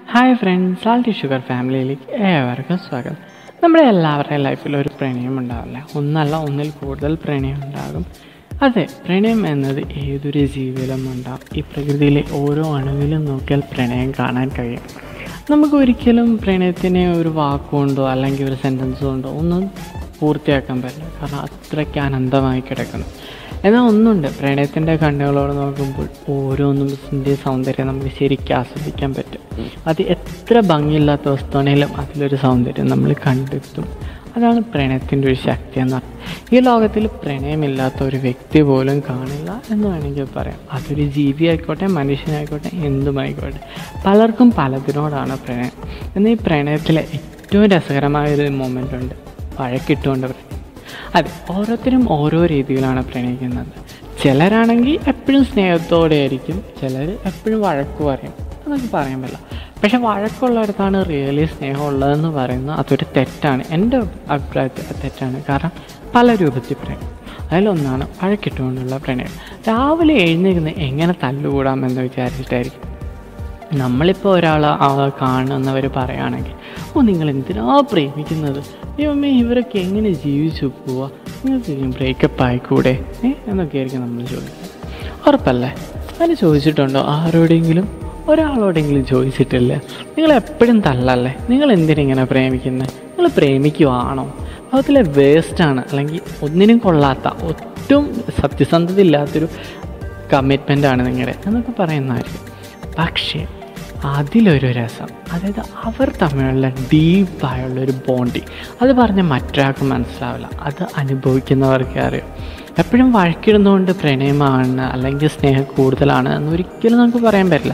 hi friends Salty Sugar ഫാമിലിയിലേക്ക് ഏവർക്കും സ്വാഗതം നമ്മുടെ എല്ലാവരുടെയും ലൈഫിൽ ഒരു പ്രണയം ഉണ്ടാവില്ല ഒന്നല്ല ഒന്നിൽ കൂടുതൽ പ്രണയം ഉണ്ടാകും അതെ പ്രണയം എന്നത് ഏതൊരു ജീവിയിലും ഉണ്ടാകും ഈ പ്രകൃതിയിലെ ഓരോ അണുവിലും നോക്കിയാൽ പ്രണയം കാണാൻ കഴിയും നമുക്ക് ഒരിക്കലും പ്രണയത്തിനെ ഒരു വാക്കുകൊണ്ടോ അല്ലെങ്കിൽ ഒരു സെൻറ്റൻസ് കൊണ്ടോ ഒന്നും പൂർത്തിയാക്കാൻ പറ്റില്ല കാരണം അത്രയ്ക്ക് അനന്തമായി കിടക്കുന്നു എന്നാൽ ഒന്നുണ്ട് പ്രണയത്തിൻ്റെ കണ്ണുകളോട് നോക്കുമ്പോൾ ഓരോന്നിൻ്റെ സൗന്ദര്യം നമുക്ക് ശരിക്കും ആസ്വദിക്കാൻ പറ്റും അത് എത്ര ഭംഗിയില്ലാത്ത വസ്തുവാണെങ്കിലും അതിലൊരു സൗന്ദര്യം നമ്മൾ കണ്ടെത്തും അതാണ് പ്രണയത്തിൻ്റെ ഒരു ശക്തി എന്ന് പറയുന്നത് ഈ ലോകത്തിൽ പ്രണയമില്ലാത്ത ഒരു വ്യക്തി പോലും കാണില്ല എന്ന് വേണമെങ്കിൽ പറയാം അതൊരു ജീവി ആയിക്കോട്ടെ മനുഷ്യനായിക്കോട്ടെ എന്തുമായിക്കോട്ടെ പലർക്കും പലതിനോടാണ് പ്രണയം എന്നാൽ ഈ പ്രണയത്തിലെ ഏറ്റവും രസകരമായ ഒരു മൊമെൻ്റ് ഉണ്ട് വഴക്കിട്ടുകൊണ്ട് പ്രണയം അതെ ഓരോരുത്തരും ഓരോ രീതിയിലാണ് പ്രണയിക്കുന്നത് ചിലരാണെങ്കിൽ എപ്പോഴും സ്നേഹത്തോടെ ആയിരിക്കും ചിലർ എപ്പോഴും വഴക്ക് പറയും എന്നൊക്കെ പറയാൻ പറ്റില്ല പക്ഷെ വഴക്കുള്ളിടത്താണ് റിയലി സ്നേഹം ഉള്ളതെന്ന് പറയുന്നത് അതൊരു തെറ്റാണ് എൻ്റെ അഭിപ്രായത്തിൽ അത് തെറ്റാണ് കാരണം പല രൂപത്തിൽ പ്രണയം അതിലൊന്നാണ് വഴക്കിട്ടുകൊണ്ടുള്ള പ്രണയം രാവിലെ എഴുന്നേൽക്കുന്നത് എങ്ങനെ തല്ലുകൂടാമെന്ന് വിചാരിച്ചിട്ടായിരിക്കും നമ്മളിപ്പോൾ ഒരാൾ കാണുന്നവർ പറയുകയാണെങ്കിൽ ഓ നിങ്ങൾ എന്തിനാ പ്രേമിക്കുന്നത് ദൈവമേ ഇവരൊക്കെ എങ്ങനെ ജീവിച്ചു പോവുക നിങ്ങൾക്ക് ബ്രേക്കപ്പ് ആയിക്കൂടെ ഏ എന്നൊക്കെ ആയിരിക്കും നമ്മൾ ചോദിക്കുന്നത് ഉറപ്പല്ലേ അതിന് ചോദിച്ചിട്ടുണ്ടോ ആരോടെങ്കിലും ഒരാളോടെങ്കിലും ചോദിച്ചിട്ടില്ലേ നിങ്ങൾ എപ്പോഴും തള്ളല്ലേ നിങ്ങൾ എന്തിനിങ്ങനെ പ്രേമിക്കുന്നത് നിങ്ങൾ പ്രേമിക്കുവാണോ അതിലെ വേസ്റ്റാണ് അല്ലെങ്കിൽ ഒന്നിനും കൊള്ളാത്ത ഒട്ടും സത്യസന്ധത ഇല്ലാത്തൊരു കമ്മിറ്റ്മെൻ്റാണ് നിങ്ങളുടെ എന്നൊക്കെ പറയുന്നതായിരിക്കും പക്ഷേ അതിലൊരു രസം അതായത് അവർ തമ്മിലുള്ള ഡീപ്പായുള്ള ഒരു ബോണ്ടിങ് അത് പറഞ്ഞ് മറ്റൊരാൾക്ക് മനസ്സിലാവില്ല അത് അനുഭവിക്കുന്നവർക്കേ അറിയാം എപ്പോഴും വഴക്കിടുന്നതുകൊണ്ട് പ്രണയമാണ് അല്ലെങ്കിൽ സ്നേഹം കൂടുതലാണ് എന്ന് ഒരിക്കലും നമുക്ക് പറയാൻ പറ്റില്ല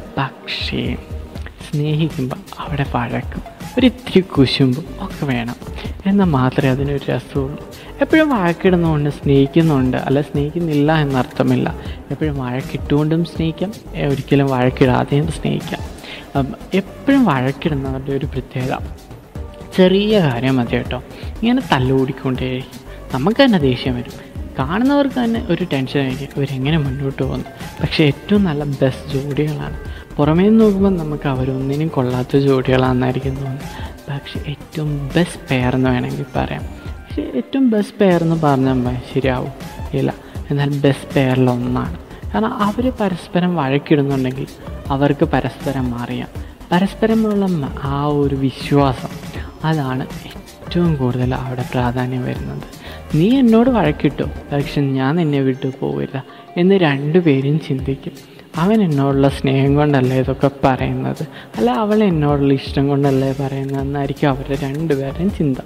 പക്ഷേ സ്നേഹിക്കുമ്പോൾ അവിടെ വഴക്കും ഒരു ഇത്തിരി കുശുമ്പും ഒക്കെ വേണം എന്നാൽ മാത്രമേ അതിനൊരു രസമുള്ളൂ എപ്പോഴും വഴക്കിടുന്നതുകൊണ്ട് സ്നേഹിക്കുന്നുണ്ട് അല്ല സ്നേഹിക്കുന്നില്ല എന്നർത്ഥമില്ല എപ്പോഴും വഴക്കിട്ടുകൊണ്ടും സ്നേഹിക്കാം ഒരിക്കലും വഴക്കിടാതെയും സ്നേഹിക്കാം എപ്പോഴും വഴക്കിടുന്നവരുടെ ഒരു പ്രത്യേകത ചെറിയ കാര്യം മതി കേട്ടോ ഇങ്ങനെ തല്ലുകൂടിക്കൊണ്ടേ നമുക്ക് തന്നെ ദേഷ്യം വരും കാണുന്നവർക്ക് തന്നെ ഒരു ടെൻഷൻ ആയിരിക്കും ഇവരെങ്ങനെ മുന്നോട്ട് പോകുന്നു പക്ഷേ ഏറ്റവും നല്ല ബെസ്റ്റ് ജോഡികളാണ് പുറമേ നിന്ന് നോക്കുമ്പോൾ നമുക്ക് അവരൊന്നിനും കൊള്ളാത്ത ജോഡികളാണെന്നായിരിക്കും തോന്നുന്നത് പക്ഷേ ഏറ്റവും ബെസ്റ്റ് പെയർ എന്ന് വേണമെങ്കിൽ പറയാം പക്ഷേ ഏറ്റവും ബെസ്റ്റ് പെയർ എന്ന് പറഞ്ഞാൽ ശരിയാവും ഇല്ല എന്നാൽ ബെസ്റ്റ് പെയറിൽ ഒന്നാണ് കാരണം അവർ പരസ്പരം വഴക്കിടുന്നുണ്ടെങ്കിൽ അവർക്ക് പരസ്പരം അറിയാം പരസ്പരമുള്ള ആ ഒരു വിശ്വാസം അതാണ് ഏറ്റവും കൂടുതൽ അവിടെ പ്രാധാന്യം വരുന്നത് നീ എന്നോട് വഴക്കിട്ടു പക്ഷെ ഞാൻ നിന്നെ വിട്ടു പോവില്ല എന്ന് രണ്ടുപേരും ചിന്തിക്കും അവൻ എന്നോടുള്ള സ്നേഹം കൊണ്ടല്ലേ ഇതൊക്കെ പറയുന്നത് അല്ല അവൾ എന്നോടുള്ള ഇഷ്ടം കൊണ്ടല്ലേ പറയുന്നതെന്നായിരിക്കും അവരുടെ രണ്ടുപേരുടെയും ചിന്ത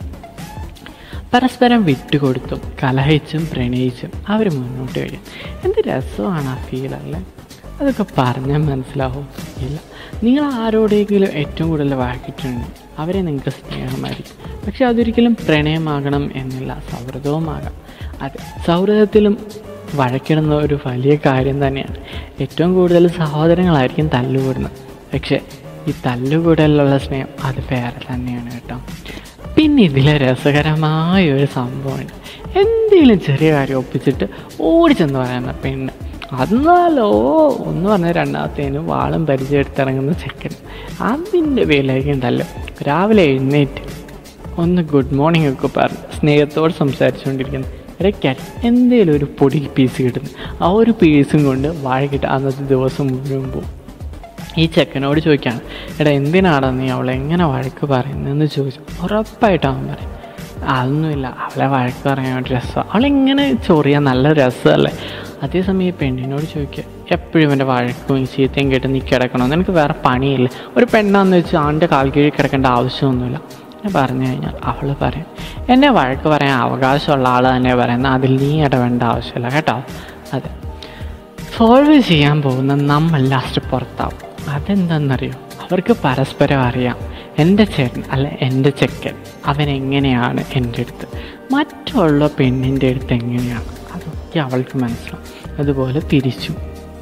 പരസ്പരം വിട്ടുകൊടുത്തും കലഹിച്ചും പ്രണയിച്ചും അവർ മുന്നോട്ട് കഴിയും എന്ത് രസമാണ് ആ ഫീൽ അല്ലേ അതൊക്കെ പറഞ്ഞാൽ മനസ്സിലാവും ഇല്ല നിങ്ങൾ ആരോടെങ്കിലും ഏറ്റവും കൂടുതൽ വഴക്കിയിട്ടുണ്ട് അവരെ നിങ്ങൾക്ക് സ്നേഹമായിരിക്കും പക്ഷെ അതൊരിക്കലും പ്രണയമാകണം എന്നില്ല സൗഹൃദവുമാകാം അതെ സൗഹൃദത്തിലും വഴക്കിടുന്ന ഒരു വലിയ കാര്യം തന്നെയാണ് ഏറ്റവും കൂടുതൽ സഹോദരങ്ങളായിരിക്കും തല്ലുകൂടുന്നത് പക്ഷേ ഈ തല്ലുകൂടലുള്ള സ്നേഹം അത് വേറെ തന്നെയാണ് കേട്ടോ പിന്നെ ഇതിലെ രസകരമായ ഒരു സംഭവമുണ്ട് എന്തെങ്കിലും ചെറിയ കാര്യം ഒപ്പിച്ചിട്ട് ഓടിച്ചെന്ന് പറയുന്ന പെണ്ണ് എന്നാലോ ഒന്ന് പറഞ്ഞ രണ്ടാമത്തേനും വാളും പരിചയമെടുത്തിറങ്ങുന്ന ചെക്കൻ അതിൻ്റെ പേരിലേക്ക് ഉണ്ടല്ലോ രാവിലെ എഴുന്നേറ്റ് ഒന്ന് ഗുഡ് മോർണിംഗ് ഒക്കെ പറഞ്ഞ് സ്നേഹത്തോട് സംസാരിച്ചുകൊണ്ടിരിക്കുന്നു ഇടയ്ക്കാൻ എന്തേലും ഒരു പൊടി പീസ് കിട്ടുന്നു ആ ഒരു പീസും കൊണ്ട് വാഴക്കിട്ട് അന്നത്തെ ദിവസം മുഴുവൻ പോകും ഈ ചെക്കനോട് ചോദിക്കുകയാണ് എടാ എന്തിനാടാ നീ അവളെ എങ്ങനെ വഴക്ക് പറയുന്നതെന്ന് ചോദിച്ചു ഉറപ്പായിട്ട് അവൻ പറയും അതൊന്നുമില്ല അവളെ വഴക്ക് പറയാൻ വേണ്ടി രസമാണ് അവളിങ്ങനെ ചൊറിയാൻ നല്ല രസമല്ലേ അതേസമയം ഈ പെണ്ണിനോട് ചോദിക്കുക എപ്പോഴും എൻ്റെ വഴക്കും ചീത്തയും കേട്ട് നീ കിടക്കണമെന്ന് എനിക്ക് വേറെ പണിയില്ല ഒരു പെണ്ണാന്ന് വെച്ച് അവൻ്റെ കാൽ കീഴിൽ കിടക്കേണ്ട ആവശ്യമൊന്നുമില്ല എന്നെ പറഞ്ഞു കഴിഞ്ഞാൽ അവൾ പറയും എന്നെ വഴക്ക് പറയാൻ അവകാശമുള്ള ആൾ തന്നെ പറയുന്നത് അതിൽ നീ ഇടവേണ്ട ആവശ്യമില്ല കേട്ടോ അതെ സോൾവ് ചെയ്യാൻ പോകുന്ന നമ്മൾ ലാസ്റ്റ് പുറത്താവും അതെന്താണെന്നറിയോ അവർക്ക് പരസ്പരം അറിയാം എൻ്റെ ചേട്ടൻ അല്ല എൻ്റെ ചെക്കൻ അവൻ എങ്ങനെയാണ് എൻ്റെ അടുത്ത് മറ്റുള്ള പെണ്ണിൻ്റെ അടുത്ത് എങ്ങനെയാണ് അതൊക്കെ അവൾക്ക് മനസ്സിലാവും അതുപോലെ തിരിച്ചു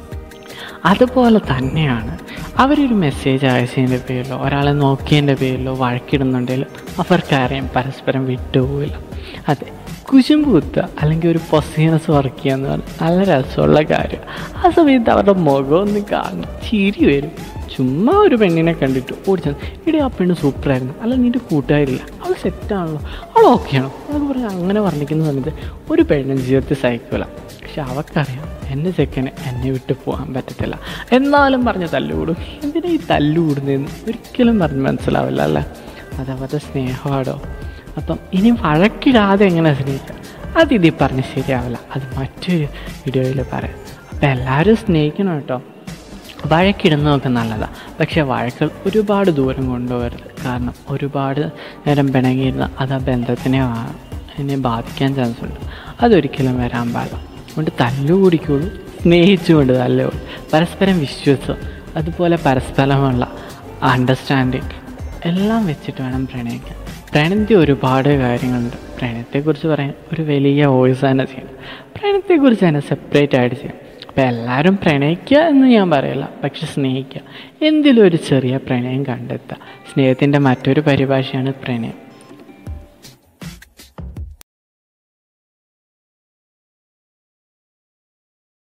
അതുപോലെ തന്നെയാണ് അവരൊരു മെസ്സേജ് അയച്ചതിൻ്റെ പേരിലോ ഒരാളെ നോക്കിയതിൻ്റെ പേരിലോ വഴക്കിടുന്നുണ്ടെങ്കിലും അവർക്കറിയാം പരസ്പരം വിട്ടുപോകില്ല അതെ കുശുമ്പ് കുത്തുക അല്ലെങ്കിൽ ഒരു പൊസീനസ് വർക്ക് ചെയ്യുക എന്ന് പറഞ്ഞാൽ നല്ല രസമുള്ള കാര്യം ആ സമയത്ത് അവരുടെ മുഖം ഒന്ന് കാണും ചിരി വരും ചുമ്മാ ഒരു പെണ്ണിനെ കണ്ടിട്ട് ഓടിച്ചു ഇടി ആ പെണ്ണ് സൂപ്പറായിരുന്നു അല്ല നിൻ്റെ കൂട്ടുകാരില്ല അവൾ സെറ്റാണല്ലോ അവൾ ഓക്കെയാണോ അതൊക്കെ പറഞ്ഞ് അങ്ങനെ വർണ്ണിക്കുന്ന സമയത്ത് ഒരു പെണ്ണും ജീവിതത്തിൽ സഹിക്കില്ല പക്ഷെ അവൾക്കറിയാം എൻ്റെ ചെക്കന് എന്നെ വിട്ട് പോകാൻ പറ്റത്തില്ല എന്നാലും പറഞ്ഞ് തല്ലുകൂടും എന്തിനാ ഈ തല്ലുകൂടുന്നതെന്ന് ഒരിക്കലും പറഞ്ഞ് മനസ്സിലാവില്ല അല്ലേ അത് അവരുടെ സ്നേഹമാടോ അപ്പം ഇനി വഴക്കിടാതെ എങ്ങനെ സ്നേഹിക്കാം അത് ഇതിൽ പറഞ്ഞ് ശരിയാവില്ല അത് മറ്റൊരു വീഡിയോയിൽ പറയാം അപ്പം എല്ലാവരും സ്നേഹിക്കണം കേട്ടോ വഴക്കിടുന്നതൊക്കെ നല്ലതാണ് പക്ഷേ വഴക്കുകൾ ഒരുപാട് ദൂരം കൊണ്ടുപോകരുത് കാരണം ഒരുപാട് നേരം പിണങ്ങിയിരുന്ന അത് ആ ബന്ധത്തിനെ ആ- എന്നെ ബാധിക്കാൻ ചാൻസ് ഉണ്ട് അതൊരിക്കലും വരാൻ പാടില്ല അതുകൊണ്ട് തല്ലുകൂടിക്കുള്ളൂ സ്നേഹിച്ചുകൊണ്ട് തല്ലുകൂടും പരസ്പരം വിശ്വസം അതുപോലെ പരസ്പരമുള്ള അണ്ടർസ്റ്റാൻഡിങ് എല്ലാം വെച്ചിട്ട് വേണം പ്രണയിക്കാൻ പ്രണയത്തിൽ ഒരുപാട് കാര്യങ്ങളുണ്ട് പ്രണയത്തെക്കുറിച്ച് പറയാൻ ഒരു വലിയ വോയിസ് തന്നെ ചെയ്യണം പ്രണയത്തെക്കുറിച്ച് തന്നെ സെപ്പറേറ്റ് ആയിട്ട് ചെയ്യണം അപ്പോൾ എല്ലാവരും പ്രണയിക്കുക എന്ന് ഞാൻ പറയില്ല പക്ഷെ സ്നേഹിക്കുക എന്തിലും ഒരു ചെറിയ പ്രണയം കണ്ടെത്തുക സ്നേഹത്തിൻ്റെ മറ്റൊരു പരിഭാഷയാണ് പ്രണയം